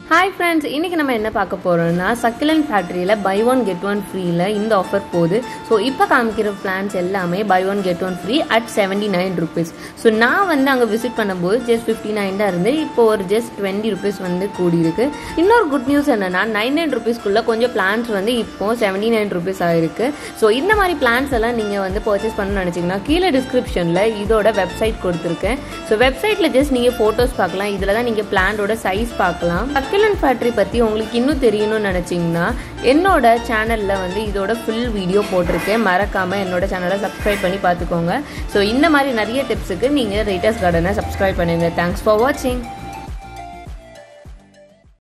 hi friends இன்றைக்கி நம்ம என்ன பார்க்க போகிறோம்னா சக்கிலன் ஃபேக்ட்ரியில் பை ஒன் கெட் ஒன் ஃப்ரீயில் இந்த ஆஃபர் போகுது ஸோ இப்போ காமிக்கிற பிளான்ஸ் எல்லாமே buy one get one free at seventy nine rupees so நான் வந்து அங்கே விசிட் பண்ணும்போது ஜஸ்ட் ஃபிஃப்டி நைன் தான் இருந்து இப்போ ஒரு ஜஸ்ட் டுவெண்ட்டி ருபீஸ் வந்து கூடியிருக்கு இன்னொரு குட் நியூஸ் என்னென்னா நைன் நைன் ருபீஸ்க்குள்ளே கொஞ்சம் பிளான்ஸ் வந்து இப்போ செவன்டி நைன் ருபீஸ் ஆகிருக்கு ஸோ இந்த மாதிரி பிளான்ஸ் எல்லாம் நீங்கள் வந்து பர்ச்சேஸ் பண்ணணும்னு நினச்சிங்கன்னா கீழே டிஸ்கிரிப்ஷனில் இதோட வெப்சைட் கொடுத்துருக்கேன் ஸோ வெப்சைட்டில் ஜஸ்ட் நீங்கள் ஃபோட்டோஸ் பார்க்கலாம் இதில் தான் நீங்கள் பிளான்டோட சைஸ் பார்க்கலாம் சக்கிலன் ஃபேக்ட்ரி பற்றி உங்களுக்கு இன்னும் தெரியணும்னு நினச்சிங்கன்னா என்னோட சேனலில் வந்து இதோட ஃபுல் வீடியோ போட்டிருக்கேன் மறக்காமல் என்னோட சேனலை சப்ஸ்கிரைப் பண்ணி பார்த்துக்கோங்க ஸோ இந்த மாதிரி நிறைய டிப்ஸுக்கு நீங்கள் ரேட்டர்ஸ் கார்டனை சப்ஸ்கிரைப் பண்ணுங்கள் தேங்க்ஸ் ஃபார் வாட்சிங்